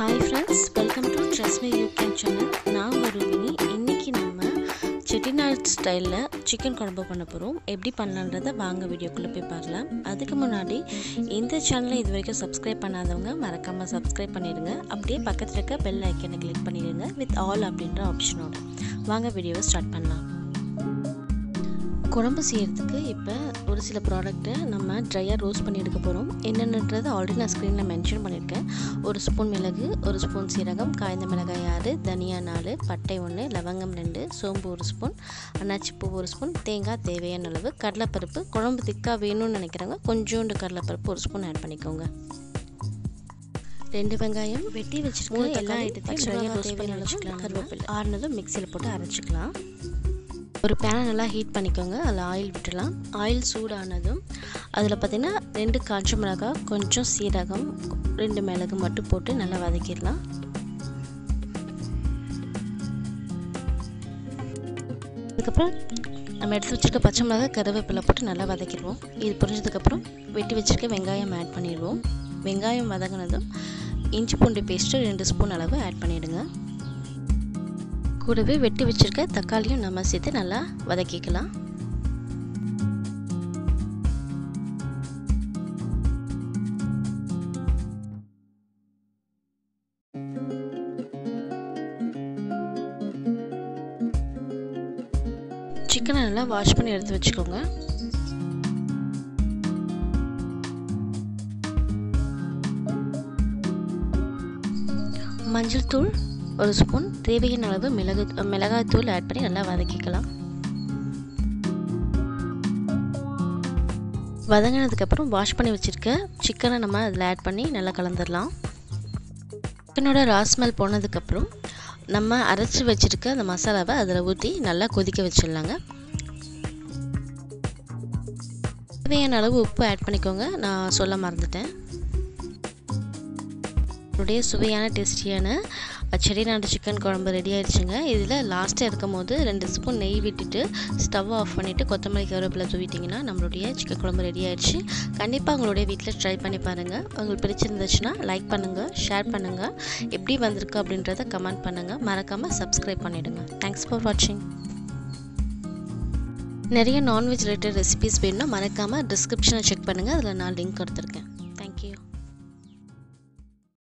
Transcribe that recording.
hi friends welcome to trust me you can channel நான் உங்கள் ரூபினி இன்றைக்கி நம்ம செட்டிநாடு ஸ்டைலில் சிக்கன் குழம்பு பண்ண போகிறோம் எப்படி பண்ணலான்றதை வாங்க வீடியோக்குள்ளே போய் பார்க்கலாம் அதுக்கு முன்னாடி இந்த சேனலை இது வரைக்கும் சப்ஸ்கிரைப் பண்ணாதவங்க மறக்காமல் சப்ஸ்கிரைப் பண்ணிடுங்க அப்படியே பக்கத்தில் இருக்க பெல் ஐக்கனை கிளிக் பண்ணிடுங்க வித் ஆல் அப்படின்ற ஆப்ஷனோட வாங்க வீடியோவை ஸ்டார்ட் பண்ணலாம் குழம்பு செய்கிறதுக்கு இப்போ ஒரு சில ப்ராடக்ட்டை நம்ம ட்ரையாக ரோஸ்ட் பண்ணி எடுக்க போகிறோம் என்னென்னன்றது ஆல்ரெடி நான் ஸ்க்ரீனில் மென்ஷன் பண்ணியிருக்கேன் ஒரு ஸ்பூன் மிளகு ஒரு ஸ்பூன் சீரகம் காய்ந்த மிளகாய் ஆறு தனியா நாலு பட்டை ஒன்று லவங்கம் ரெண்டு சோம்பு ஒரு ஸ்பூன் அன்னாச்சிப்பூ ஒரு ஸ்பூன் தேங்காய் தேவையான அளவு கடலைப்பருப்பு குழம்பு திக்காக வேணும்னு நினைக்கிறவங்க கொஞ்சோண்டு கடலைப்பருப்பு ஒரு ஸ்பூன் ஆட் பண்ணிக்கோங்க ரெண்டு வெங்காயம் வெட்டி வச்சுருக்கோம் எல்லா ஐட்டத்தையும் ட்ரையாக ரோஸ்ட் பண்ணி வச்சுக்கலாம் கருவேப்பிலை ஆறுனதும் மிக்சியில் போட்டு அரைச்சிக்கலாம் ஒரு பேனை நல்லா ஹீட் பண்ணிக்கோங்க அதில் ஆயில் விட்டுலாம் ஆயில் சூடானதும் அதில் பார்த்திங்கன்னா ரெண்டு காஞ்ச மிளகாய் கொஞ்சம் சீரகம் ரெண்டு மிளகு மட்டும் போட்டு நல்லா வதக்கிடலாம் அதுக்கப்புறம் நம்ம எடுத்து வச்சுருக்க பச்சை மிளகாய் கருவேப்பிலை போட்டு நல்லா வதக்கிடுவோம் இது புரிஞ்சதுக்கப்புறம் வெட்டி வச்சுருக்க வெங்காயம் ஆட் பண்ணிடுவோம் வெங்காயம் வதங்கினதும் இஞ்சி பூண்டு பேஸ்ட்டு ரெண்டு ஸ்பூன் அளவு ஆட் பண்ணிவிடுங்க கூடவே வெட்டி வச்சுருக்க தக்காளியும் நம்ம சேர்த்து நல்லா வதக்கிக்கலாம் சிக்கனை நல்லா வாஷ் பண்ணி எடுத்து வச்சுக்கோங்க மஞ்சள் தூள் ஒரு ஸ்பூன் தேவையான அளவு மிளகு மிளகாய் தூள் ஆட் பண்ணி நல்லா வதக்கிக்கலாம் வதங்கினதுக்கப்புறம் வாஷ் பண்ணி வச்சுருக்க சிக்கனை நம்ம அதில் ஆட் பண்ணி நல்லா கலந்துடலாம் சிக்கனோட ராஸ்மெல் போனதுக்கப்புறம் நம்ம அரைச்சி வச்சுருக்க அந்த மசாலாவை அதில் ஊற்றி நல்லா கொதிக்க வச்சிடலாங்க தேவையான அளவு உப்பு ஆட் பண்ணிக்கோங்க நான் சொல்ல மறந்துட்டேன் நம்மளுடைய சுவையான டேஸ்டியான செடிநாடு சிக்கன் குழம்பு ரெடி ஆயிடுச்சுங்க இதில் லாஸ்ட்டாக இருக்கும் போது ரெண்டு ஸ்பூன் நெய் விட்டுட்டு ஸ்டவ் ஆஃப் பண்ணிவிட்டு கொத்தமல்லி கருவேப்பிலை தூவிட்டிங்கன்னா நம்மளுடைய சிக்கன் குழம்பு ரெடி ஆயிடுச்சு கண்டிப்பாக உங்களுடைய வீட்டில் ட்ரை பண்ணி பாருங்கள் உங்களுக்கு பிடிச்சிருந்துச்சுன்னா லைக் பண்ணுங்கள் ஷேர் பண்ணுங்கள் எப்படி வந்திருக்கு அப்படின்றத கமெண்ட் பண்ணுங்கள் மறக்காமல் சப்ஸ்கிரைப் பண்ணிவிடுங்க தேங்க்ஸ் ஃபார் வாட்சிங் நிறைய நான்வெஜ் ரிலேட்டட் ரெசிபிஸ் வேணும்னா மறக்காமல் டிஸ்கிரிப்ஷனை செக் பண்ணுங்கள் அதில் நான் லிங்க் கொடுத்துருக்கேன்